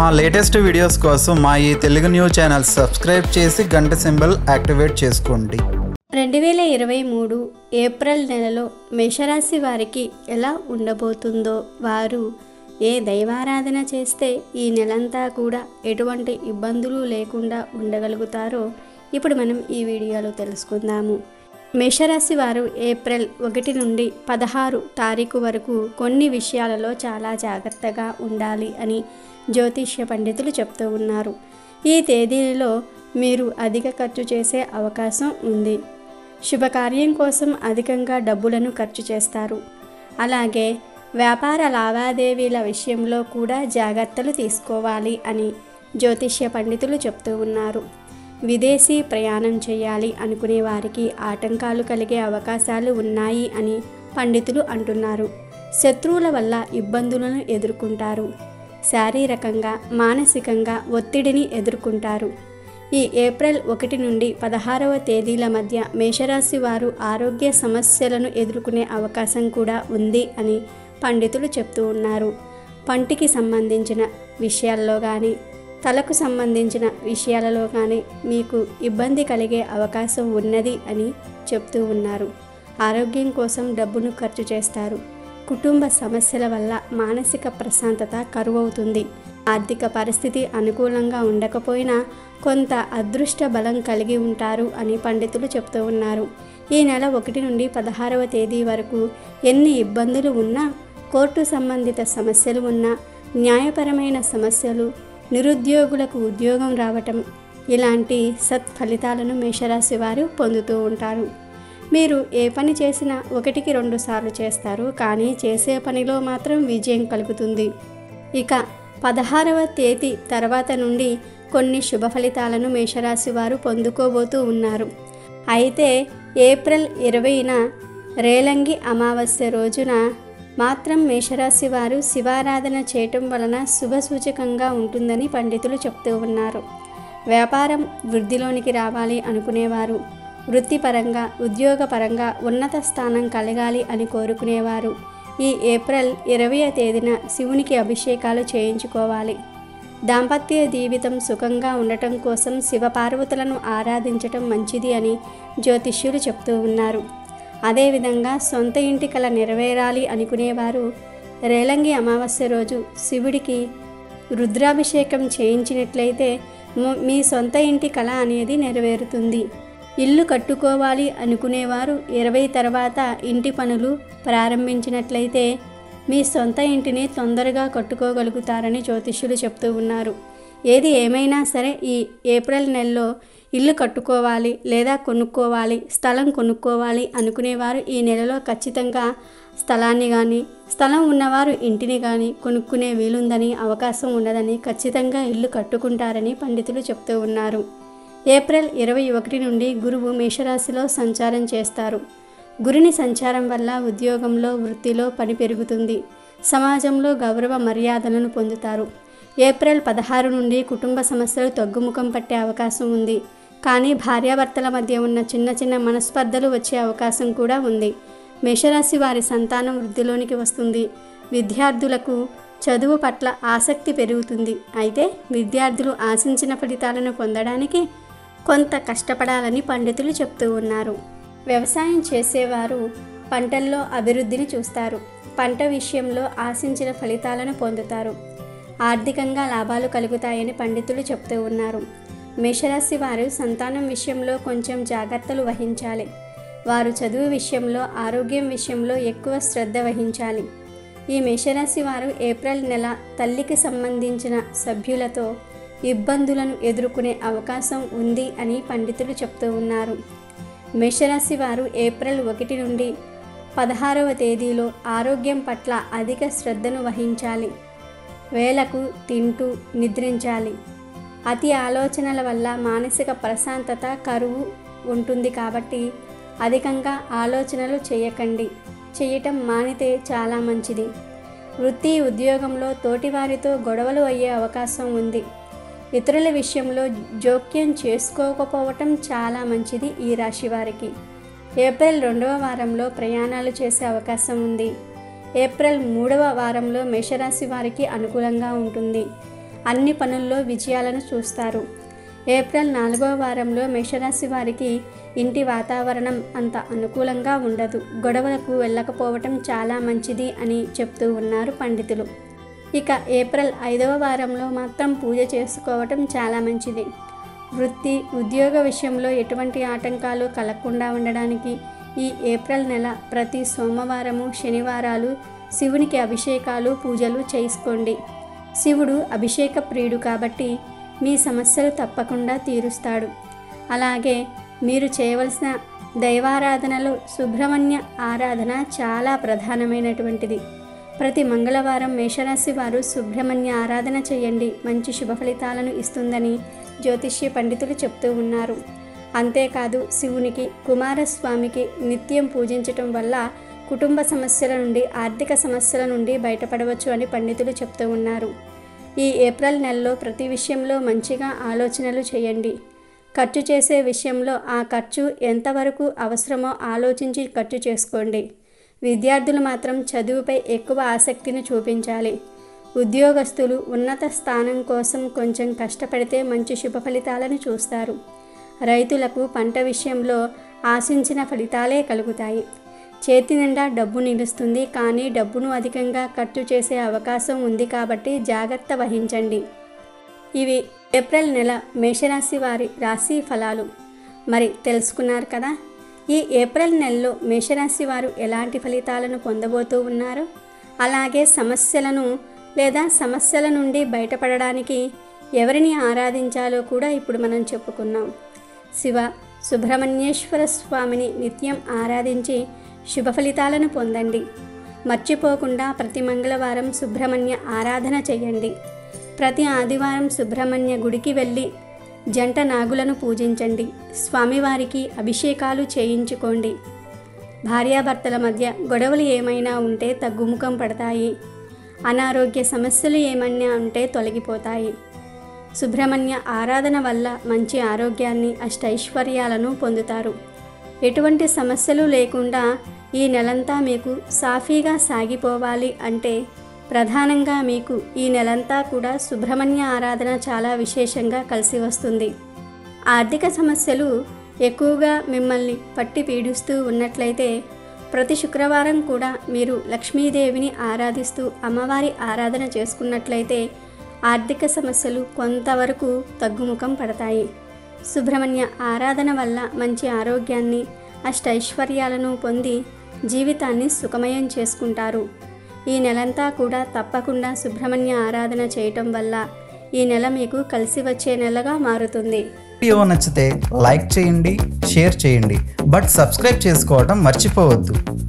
మా latest videos కోసం మా ఈ తెలుగు న్యూస్ ఛానల్ సబ్స్క్రైబ్ చేసి గంట సింబల్ యాక్టివేట్ చేసుకోండి రెండు వేల ఇరవై మూడు ఏప్రిల్ నెలలో మేషరాశి వారికి ఎలా ఉండబోతుందో వారు ఏ దైవారాధన చేస్తే ఈ నెలంతా కూడా ఎటువంటి ఇబ్బందులు లేకుండా ఉండగలుగుతారో ఇప్పుడు మనం ఈ వీడియోలో తెలుసుకుందాము మేషరాశి వారు ఏప్రిల్ ఒకటి నుండి పదహారు తారీఖు వరకు కొన్ని విషయాలలో చాలా జాగ్రత్తగా ఉండాలి అని జ్యోతిష్య పండితులు చెప్తూ ఉన్నారు ఈ తేదీలలో మీరు అధిక ఖర్చు చేసే అవకాశం ఉంది శుభకార్యం కోసం అధికంగా డబ్బులను ఖర్చు చేస్తారు అలాగే వ్యాపార లావాదేవీల విషయంలో కూడా జాగ్రత్తలు తీసుకోవాలి అని జ్యోతిష్య పండితులు చెప్తూ ఉన్నారు విదేశీ ప్రయాణం చేయాలి అనుకునే వారికి ఆటంకాలు కలిగే అవకాశాలు ఉన్నాయి అని పండితులు అంటున్నారు శత్రువుల వల్ల ఇబ్బందులను ఎదుర్కొంటారు శారీరకంగా మానసికంగా ఒత్తిడిని ఎదుర్కొంటారు ఈ ఏప్రిల్ ఒకటి నుండి పదహారవ తేదీల మధ్య మేషరాశి వారు ఆరోగ్య సమస్యలను ఎదుర్కొనే అవకాశం కూడా ఉంది అని పండితులు చెప్తూ ఉన్నారు పంటికి సంబంధించిన విషయాల్లో కానీ తలకు సంబంధించిన విషయాలలో కానీ మీకు ఇబ్బంది కలిగే అవకాశం ఉన్నది అని చెప్తూ ఉన్నారు ఆరోగ్యం కోసం డబ్బును ఖర్చు చేస్తారు కుటుంబ సమస్యల వల్ల మానసిక ప్రశాంతత కరువవుతుంది ఆర్థిక పరిస్థితి అనుకూలంగా ఉండకపోయినా కొంత అదృష్ట బలం కలిగి ఉంటారు అని పండితులు చెప్తూ ఉన్నారు ఈ నెల ఒకటి నుండి పదహారవ తేదీ వరకు ఎన్ని ఇబ్బందులు ఉన్నా కోర్టు సంబంధిత సమస్యలు ఉన్నా న్యాయపరమైన సమస్యలు నిరుద్యోగులకు ఉద్యోగం రావటం ఇలాంటి సత్ఫలితాలను మేషరాశి వారు పొందుతూ ఉంటారు మీరు ఏ పని చేసినా ఒకటికి రెండు సార్లు చేస్తారు కానీ చేసే పనిలో మాత్రం విజయం కలుగుతుంది ఇక పదహారవ తేదీ తర్వాత నుండి కొన్ని శుభ ఫలితాలను మేషరాశి వారు పొందుకోబోతూ ఉన్నారు అయితే ఏప్రిల్ ఇరవైన రేలంగి అమావాస్య రోజున మాత్రం మేషరాశి వారు శివారాధన చేయటం వలన శుభసూచకంగా ఉంటుందని పండితులు చెప్తూ ఉన్నారు వ్యాపారం వృద్ధిలోనికి రావాలి అనుకునేవారు వృత్తిపరంగా ఉద్యోగపరంగా ఉన్నత స్థానం కలగాలి అని కోరుకునేవారు ఈ ఏప్రిల్ ఇరవై తేదీన శివునికి అభిషేకాలు చేయించుకోవాలి దాంపత్య జీవితం సుఖంగా ఉండటం కోసం శివపార్వతులను ఆరాధించటం మంచిది అని జ్యోతిష్యులు చెప్తూ ఉన్నారు అదేవిధంగా సొంత ఇంటి కల నెరవేరాలి అనుకునేవారు రేలంగి అమావాస్య రోజు శివుడికి రుద్రాభిషేకం చేయించినట్లయితే mo- మీ సొంత ఇంటి కళ అనేది నెరవేరుతుంది ఇల్లు కట్టుకోవాలి అనుకునేవారు ఇరవై తర్వాత ఇంటి పనులు ప్రారంభించినట్లయితే మీ సొంత ఇంటిని తొందరగా కట్టుకోగలుగుతారని జ్యోతిష్యులు చెప్తూ ఉన్నారు ఏది ఏమైనా సరే ఈ ఏప్రిల్ నెలలో ఇల్లు కట్టుకోవాలి లేదా కొనుక్కోవాలి స్థలం కొనుక్కోవాలి అనుకునేవారు ఈ నెలలో ఖచ్చితంగా స్థలాన్ని కానీ స్థలం ఉన్నవారు ఇంటిని కానీ కొనుక్కునే వీలుందని అవకాశం ఉన్నదని ఖచ్చితంగా ఇల్లు కట్టుకుంటారని పండితులు చెప్తూ ఉన్నారు ఏప్రిల్ ఇరవై ఒకటి నుండి గురువు మేషరాశిలో సంచారం చేస్తారు గురుని సంచారం వల్ల ఉద్యోగంలో వృత్తిలో పని పెరుగుతుంది సమాజంలో గౌరవ మర్యాదలను పొందుతారు ఏప్రిల్ పదహారు నుండి కుటుంబ సమస్యలు తగ్గుముఖం పట్టే అవకాశం ఉంది కానీ భార్యాభర్తల మధ్య ఉన్న చిన్న చిన్న మనస్పర్ధలు వచ్చే అవకాశం కూడా ఉంది మేషరాశి వారి సంతానం వృద్ధిలోనికి వస్తుంది విద్యార్థులకు చదువు పట్ల ఆసక్తి పెరుగుతుంది అయితే విద్యార్థులు ఆశించిన ఫలితాలను పొందడానికి కొంత కష్టపడాలని పండితులు చెప్తూ ఉన్నారు వ్యవసాయం చేసేవారు పంటల్లో అభివృద్ధిని చూస్తారు పంట విషయంలో ఆశించిన ఫలితాలను పొందుతారు ఆర్థికంగా లాభాలు కలుగుతాయని పండితులు చెప్తూ ఉన్నారు మేషరాశి వారు సంతానం విషయంలో కొంచెం జాగ్రత్తలు వహించాలి వారు చదువు విషయంలో ఆరోగ్యం విషయంలో ఎక్కువ శ్రద్ధ వహించాలి ఈ మేషరాశి వారు ఏప్రిల్ నెల తల్లికి సంబంధించిన సభ్యులతో ఇబ్బందులను ఎదుర్కొనే అవకాశం ఉంది అని పండితులు చెప్తూ ఉన్నారు మేషరాశి వారు ఏప్రిల్ ఒకటి నుండి పదహారవ తేదీలో ఆరోగ్యం పట్ల అధిక శ్రద్ధను వహించాలి వేలకు తింటూ నిద్రించాలి అతి ఆలోచనల వల్ల మానసిక ప్రశాంతత కరువు ఉంటుంది కాబట్టి అధికంగా ఆలోచనలు చేయకండి చేయటం మానితే చాలా మంచిది వృత్తి ఉద్యోగంలో తోటివారితో గొడవలు అయ్యే అవకాశం ఉంది ఇతరుల విషయంలో జోక్యం చేసుకోకపోవటం చాలా మంచిది ఈ రాశి వారికి ఏప్రిల్ రెండవ వారంలో ప్రయాణాలు చేసే అవకాశం ఉంది ఏప్రిల్ మూడవ వారంలో మేషరాశి వారికి అనుకూలంగా ఉంటుంది అన్ని పనుల్లో విజయాలను చూస్తారు ఏప్రిల్ నాలుగో వారంలో మేషరాశి వారికి ఇంటి వాతావరణం అంత అనుకూలంగా ఉండదు గొడవలకు వెళ్ళకపోవటం చాలా మంచిది అని చెప్తూ ఉన్నారు పండితులు ఇక ఏప్రిల్ ఐదవ వారంలో మాత్రం పూజ చేసుకోవటం చాలా మంచిది వృత్తి ఉద్యోగ విషయంలో ఎటువంటి ఆటంకాలు కలగకుండా ఉండడానికి ఈ ఏప్రిల్ నెల ప్రతి సోమవారము శనివారాలు శివునికి అభిషేకాలు పూజలు చేసుకోండి శివుడు అభిషేక ప్రియుడు కాబట్టి మీ సమస్యలు తప్పకుండా తీరుస్తాడు అలాగే మీరు చేయవలసిన దైవారాధనలో సుబ్రహ్మణ్య ఆరాధన చాలా ప్రధానమైనటువంటిది ప్రతి మంగళవారం మేషరాశి వారు సుబ్రహ్మణ్య ఆరాధన చేయండి మంచి శుభ ఫలితాలను ఇస్తుందని జ్యోతిష్య పండితులు చెప్తూ ఉన్నారు అంతేకాదు శివునికి కుమారస్వామికి నిత్యం పూజించటం వల్ల కుటుంబ సమస్యల నుండి ఆర్థిక సమస్యల నుండి బయటపడవచ్చు అని పండితులు చెప్తూ ఉన్నారు ఈ ఏప్రిల్ నెలలో ప్రతి విషయంలో మంచిగా ఆలోచనలు చేయండి ఖర్చు చేసే విషయంలో ఆ ఖర్చు ఎంతవరకు అవసరమో ఆలోచించి ఖర్చు చేసుకోండి విద్యార్థులు మాత్రం చదువుపై ఎక్కువ ఆసక్తిని చూపించాలి ఉద్యోగస్తులు ఉన్నత స్థానం కోసం కొంచెం కష్టపడితే మంచి శుభ ఫలితాలను చూస్తారు రైతులకు పంట విషయంలో ఆశించిన ఫలితాలే కలుగుతాయి చేతి నిండా డబ్బు నిలుస్తుంది కానీ డబ్బును అధికంగా ఖర్చు చేసే అవకాశం ఉంది కాబట్టి జాగ్రత్త వహించండి ఇవి ఏప్రిల్ నెల మేషరాశి వారి రాశి ఫలాలు మరి తెలుసుకున్నారు కదా ఈ ఏప్రిల్ నెలలో మేషరాశి వారు ఎలాంటి ఫలితాలను పొందబోతూ ఉన్నారు అలాగే సమస్యలను లేదా సమస్యల నుండి బయటపడడానికి ఎవరిని ఆరాధించాలో కూడా ఇప్పుడు మనం చెప్పుకున్నాం శివ సుబ్రహ్మణ్యేశ్వర స్వామిని నిత్యం ఆరాధించి శుభ ఫలితాలను పొందండి మర్చిపోకుండా ప్రతి మంగళవారం సుబ్రహ్మణ్య ఆరాధన చేయండి ప్రతి ఆదివారం సుబ్రహ్మణ్య గుడికి వెళ్ళి జంట నాగులను పూజించండి స్వామివారికి అభిషేకాలు చేయించుకోండి భార్యాభర్తల మధ్య గొడవలు ఏమైనా ఉంటే తగ్గుముఖం పడతాయి అనారోగ్య సమస్యలు ఏమైనా ఉంటే తొలగిపోతాయి సుబ్రహ్మణ్య ఆరాధన వల్ల మంచి ఆరోగ్యాన్ని అష్టైశ్వర్యాలను పొందుతారు ఎటువంటి సమస్యలు లేకుండా ఈ నెలంతా మీకు సాఫీగా సాగిపోవాలి అంటే ప్రధానంగా మీకు ఈ నెలంతా కూడా సుబ్రహ్మణ్య ఆరాధన చాలా విశేషంగా కలిసి వస్తుంది ఆర్థిక సమస్యలు ఎక్కువగా మిమ్మల్ని పట్టి పీడిస్తూ ఉన్నట్లయితే ప్రతి శుక్రవారం కూడా మీరు లక్ష్మీదేవిని ఆరాధిస్తూ అమ్మవారి ఆరాధన చేసుకున్నట్లయితే ఆర్థిక సమస్యలు కొంతవరకు తగ్గుముఖం పడతాయి సుబ్రహ్మణ్య ఆరాధన వల్ల మంచి ఆరోగ్యాన్ని అష్టైశ్వర్యాలను పొంది జీవితాన్ని సుఖమయం చేసుకుంటారు ఈ నెలంతా కూడా తప్పకుండా సుబ్రహ్మణ్య ఆరాధన చేయటం వల్ల ఈ నెల మీకు కలిసి వచ్చే నెలగా మారుతుంది వీడియో నచ్చితే లైక్ చేయండి షేర్ చేయండి బట్ సబ్స్క్రైబ్ చేసుకోవడం మర్చిపోవద్దు